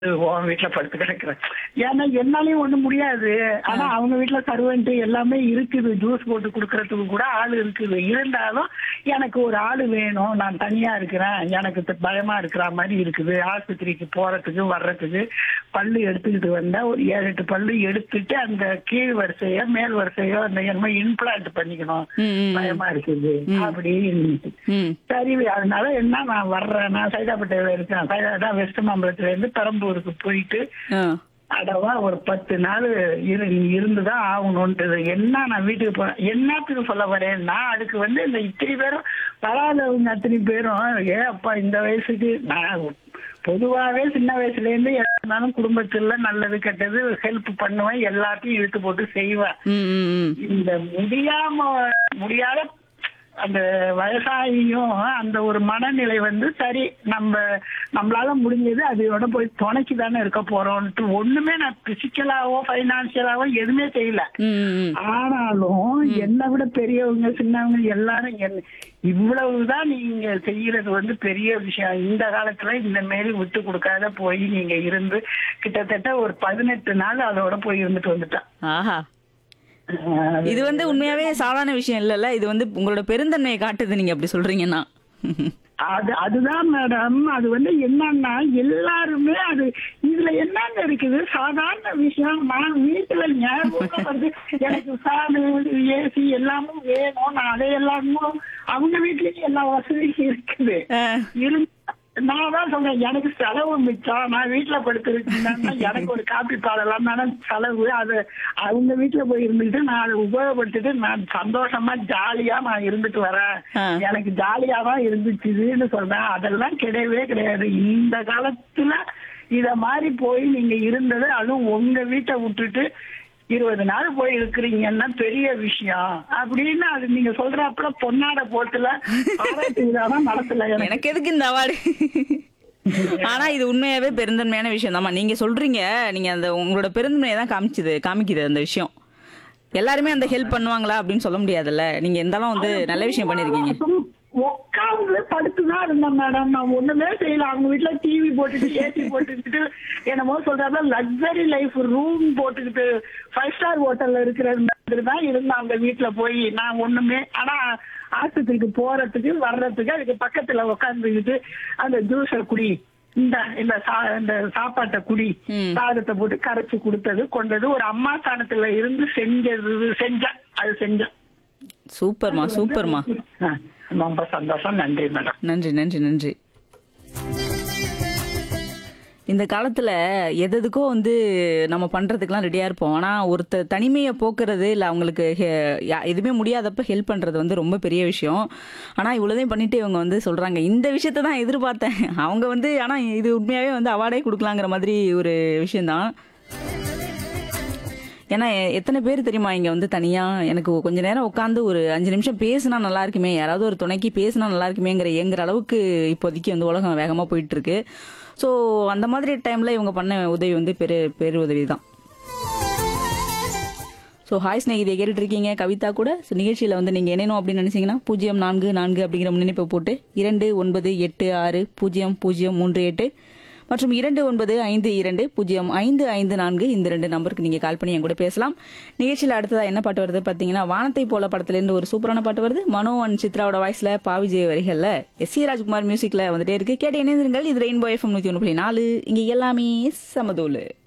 உன் வீட்டுல படுத்து கிடக்குறேன் ஏன்னா என்னாலயும் ஒண்ணும் முடியாது ஆனா அவங்க வீட்டுல சர்வெண்ட் எல்லாமே இருக்குது ஜூஸ் போட்டு குடுக்கறதுக்கு கூட ஆள் இருக்குது இருந்தாலும் எனக்கு ஒரு ஆள் வேணும் நான் தனியா இருக்கிறேன் எனக்கு த- பயமா இருக்கிற மாதிரி இருக்குது ஆஸ்பத்திரிக்கு போறதுக்கு வர்றதுக்கு பல்லு எடுத்துக்கிட்டு வந்தா ஒரு ஏழு எட்டு பல்லு எடுத்துட்டு அந்த கீழ் வரிசையோ மேல் வரிசையோ அந்த என்னமோ இம்ப்ளான்ட் பண்ணிக்கணும் ம், ம், ம். பயமா இருக்குது அப்படி இருந்துச்சு ம் சரி அதனால என்ன நான் வர்றேன் நான் சைதாப்பேட்டையில இருக்கேன் சைதா வெஸ்ட் மாம்பலத்துல இருந்து பெரம்பூருக்கு போயிட்டு ஆ அடவா ஒரு பத்து நாள் இரு இருந்துதான் ஆகணும்ன்றது என்ன நான் வீட்டுக்கு போறேன் என்னத்துக்கு சொல்ல வரேன்னா அதுக்கு வந்து இந்த இத்தனை பேரும் வராதவங்க அத்தனை பேரும் ஏ அப்பா இந்த வயசுக்கு நான் பொதுவாவே சின்ன வயசுல இருந்து இருந்தாலும் குடும்பத்துல நல்லது கெட்டது ஹெல்ப் பண்ணுவேன் எல்லாத்தையும் இழுத்து போட்டு செய்வேன் ம் ம் ம் இந்த முடியாம முடியாத அந்த வயசாகியும் அந்த ஒரு மனநிலை வந்து சரி நம்ம நம்மளால முடிஞ்சது அதோட போய் துணைக்கு தானே இருக்க போறோம்ட்டு ஒண்ணுமே நான் பிசிக்கலாவோ பைனான்சியலாவோ எதுவுமே செய்யல ம், ம், ம். ஆனாலும் என்னை விட பெரியவங்க சின்னவங்க எல்லாரும் என்ன இவ்வளவுதான் நீங்க செய்யறது வந்து பெரிய விஷயம் இந்த காலத்துல இந்த மாரி விட்டு கொடுக்காத போய் நீங்க இருந்து கிட்டத்தட்ட ஒரு பதினெட்டு நாள் அதோட போய் இருந்துட்டு வந்துட்டேன் ஆஹா ஆஹ் இது வந்து உண்மையாவே சாதாரண விஷயம் இல்லல்ல இது வந்து உங்களோட பெருந்தன்மையை காட்டுது நீங்க அப்படி சொல்றீங்கன்னா அது அதுதான் மேடம் அது வந்து என்னன்னா எல்லாருமே அது இதுல என்னங்க இருக்குது சாதாரண விஷயம் நான் வீட்டுல ஞாபகம் வந்து எனக்கு ஃபேனு ஏசி எல்லாமும் வேணும் நான் அதை எல்லாமும் அவங்க வீட்லயும் எல்லா வசதியும் இருக்குது ஆ. இருந்து நான் தான் சொல்றேன் எனக்கு செலவு மிச்சம் நான் வீட்டுல படுத்துருக்கேன்னா எனக்கு ஒரு காப்பி பாடலாம் தானே செலவு அது அவங்க வீட்டுல போய் இருந்துட்டு நான் அதை உபயோகப்படுத்திட்டு நான் சந்தோஷமா ஜாலியா நான் இருந்துட்டு வரேன் ஆ. எனக்கு ஜாலியா தான் இருந்துச்சுன்னு சொல்றேன் அதெல்லாம் கிடையவே கிடையாது இந்த காலத்துல இத மாதிரி போய் நீங்க இருந்தது அதுவும் உங்க வீட்டை விட்டுட்டு இருபது நாள் போய் இருக்கிறீங்கன்னா பெரிய விஷயம் அப்படின்னு அது நீங்க சொல்றப்பல பொன்னாட போட்டுல பாராட்டு விழாதான் நடத்தல எனக்கு எனக்கு எதுக்கு இந்த அவார்டு ஆனா இது உண்மையாவே பெருந்தன்மையான விஷயம் தாம்மா நீங்க சொல்றீங்க நீங்க அந்த உங்களோட பெருந்தன்மையை தான் காமிச்சுது காமிக்குது அந்த விஷயம் எல்லாருமே அந்த ஹெல்ப் பண்ணுவாங்களா அப்படின்னு சொல்ல முடியாதுல்ல நீங்க இருந்தாலும் வந்து நல்ல விஷயம் பண்ணிருக்கீங்க உட்காந்து படுத்துதான் இருந்தேன் மேடம் நான் ஒண்ணுமே செய்யல அவங்க வீட்டுல டிவி போட்டுட்டு ஏசி போட்டுக்கிட்டு என்னமோ சொல்றாங்க லக்ஸரி லைஃப் ரூம் போட்டுக்கிட்டு ஃபைவ் ஸ்டார் ஹோட்டல்ல இருக்கிற மாதிரி தான் இருந்தேன் அவங்க வீட்டுல போய் நான் ஒண்ணுமே ஆனா ஆஸ்பத்திரிக்கு போறதுக்கு வர்றதுக்கு அதுக்கு பக்கத்துல உட்காந்துக்கிட்டு அந்த ஜூஸ குடி இந்த இந்த சா- இந்த சாப்பாட்டை குடி ம். சாதத்தை போட்டு கரைச்சு கொடுத்தது கொண்டது ஒரு அம்மா ஸ்தானத்துல இருந்து செஞ்சது செஞ்சேன் அது செஞ்சேன் சூப்பர்மா சூப்பர்மா ஆ, ரொம்ப சந்தோஷம் நன்றி மேடம் நன்றி நன்றி நன்றி இந்த காலத்துல எதுக்கோ வந்து நம்ம பண்றதுக்கெல்லாம் ரெடியா இருப்போம் ஆனா ஒருத்தர் தனிமையை போக்குறது இல்ல அவங்களுக்கு ஹெ- யா- எதுவுமே முடியாதப்ப ஹெல்ப் பண்றது வந்து ரொம்ப பெரிய விஷயம் ஆனா இவ்வளவுதையும் பண்ணிட்டு இவங்க வந்து சொல்றாங்க இந்த விஷயத்தை தான் எதிர்பார்த்தேன் அவங்க வந்து ஆனா இது உண்மையாவே வந்து அவார்டே கொடுக்கலாங்கிற மாதிரி ஒரு விஷயம்தான் ஏன்னா எ- எத்தனை பேர் தெரியுமா இங்க வந்து தனியா எனக்கு கொஞ்ச நேரம் உட்காந்து ஒரு அஞ்சு நிமிஷம் பேசினா நல்லா இருக்குமே யாராவது ஒரு துணைக்கு பேசினா நல்லா இருக்குமேங்கிற ஏங்குற அளவுக்கு இப்போதைக்கு வந்து உலகம் வேகமா போயிட்டு இருக்கு ஸோ அந்த மாதிரி டைம்ல இவங்க பண்ண உதவி வந்து பெரு பெரு உதவி தான் ஸோ ஹாய் ஸ்நேகிதை கேட்டுட்டு இருக்கீங்க கவிதா கூட So, நிகழ்ச்சியில வந்து நீங்க இணையணும் அப்படின்னு நினைச்சீங்கன்னா பூஜ்ஜியம் நான்கு நான்கு அப்படிங்கிற முன்னிணைப்பை போட்டு இரண்டு ஒன்பது எட்டு ஆறு பூஜ்ஜியம் பூஜ்ஜியம் மூன்று எட்டு மற்றும் இரண்டு ஒன்பது ஐந்து இரண்டு பூஜ்ஜியம் ஐந்து ஐந்து நான்கு இந்த ரெண்டு நம்பருக்கு நீங்க கால் பண்ணி என் கூட பேசலாம் நிகழ்ச்சியில் அடுத்ததா என்ன பாட்டு வருது பாத்தீங்கன்னா வானத்தை போல படத்துல இருந்து ஒரு சூப்பரான பாட்டு வருது மனோ அண்ட் சித்ராவோட வாய்ஸ்ல பாவிஜய் வரிகள்ல எஸ் சி ராஜ்குமார் மியூசிக்ல வந்துட்டே இருக்கு கேட்டு இணைந்திருங்கள் இது ரெயின்போ எஃப்எம் நூத்தி ஒன்று புள்ளி நாலு இங்க எல்லாமே சமதூலு